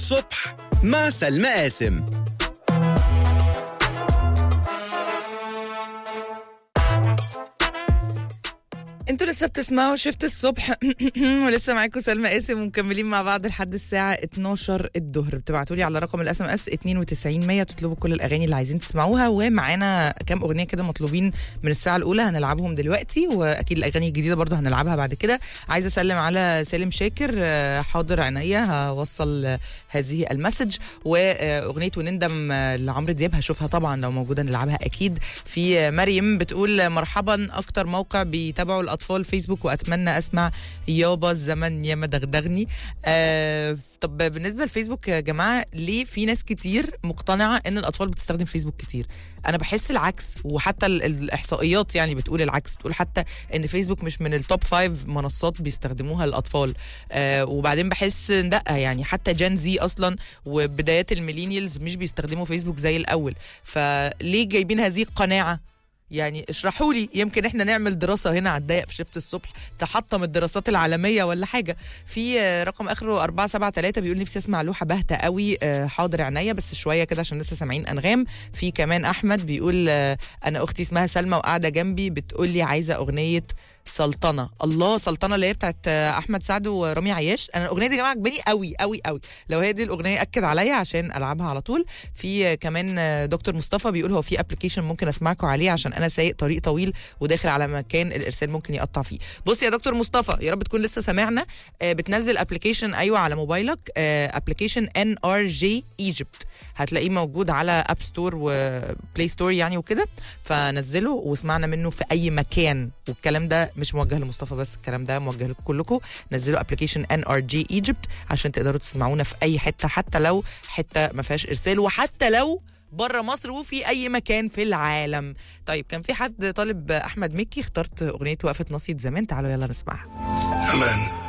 الصبح مع سلمى قاسم انتوا لسه بتسمعوا شفت الصبح ولسه معاكم سلمى قاسم ومكملين مع بعض لحد الساعه 12 الظهر بتبعتوا لي على رقم الاس ام اس 92 100 تطلبوا كل الاغاني اللي عايزين تسمعوها ومعانا كام اغنيه كده مطلوبين من الساعه الاولى هنلعبهم دلوقتي واكيد الاغاني الجديده برضو هنلعبها بعد كده عايزه اسلم على سالم شاكر آه، حاضر عينيا هوصل آه، هذه المسج واغنيه ونندم آه، لعمرو دياب هشوفها طبعا لو موجوده نلعبها اكيد في آه، مريم بتقول مرحبا اكتر موقع بيتابعوا الاطفال فيسبوك واتمنى اسمع يابا الزمن يا مدغدغني آه طب بالنسبه للفيسبوك يا جماعه ليه في ناس كتير مقتنعه ان الاطفال بتستخدم فيسبوك كتير انا بحس العكس وحتى ال- الاحصائيات يعني بتقول العكس بتقول حتى ان فيسبوك مش من التوب فايف منصات بيستخدموها الاطفال آه وبعدين بحس إن لا يعني حتى جان زي اصلا وبدايات الميلينيالز مش بيستخدموا فيسبوك زي الاول فليه جايبين هذه القناعه يعني اشرحوا لي يمكن احنا نعمل دراسه هنا على الضيق في شفت الصبح تحطم الدراسات العالميه ولا حاجه في آه، رقم اخره 473 بيقول نفسي اسمع لوحه باهته قوي آه، حاضر عينيا بس شويه كده عشان لسه سامعين انغام في كمان احمد بيقول آه، انا اختي اسمها سلمى وقاعده جنبي بتقول لي عايزه اغنيه سلطنه الله سلطنه اللي هي بتاعت آه، احمد سعد ورامي عياش انا الاغنيه دي يا جماعه عجباني قوي قوي قوي لو هي دي الاغنيه اكد عليا عشان العبها على طول في آه، كمان آه، دكتور مصطفى بيقول هو في ابلكيشن ممكن اسمعكم عليه عشان انا سايق طريق طويل وداخل على مكان الارسال ممكن يقطع فيه بص يا دكتور مصطفى يا رب تكون لسه سامعنا آه، بتنزل ابلكيشن ايوه على موبايلك ابلكيشن ان ار جي ايجيبت هتلاقيه موجود على اب ستور وبلاي ستور يعني وكده فنزله واسمعنا منه في اي مكان والكلام ده مش موجه لمصطفى بس الكلام ده موجه لكم كلكم نزلوا ابلكيشن ان ار جي ايجيبت عشان تقدروا تسمعونا في اي حته حتى لو حته ما فيهاش ارسال وحتى لو بره مصر وفي اي مكان في العالم طيب كان في حد طالب احمد مكي اخترت اغنيه وقفه نصية زمان تعالوا يلا نسمعها أمان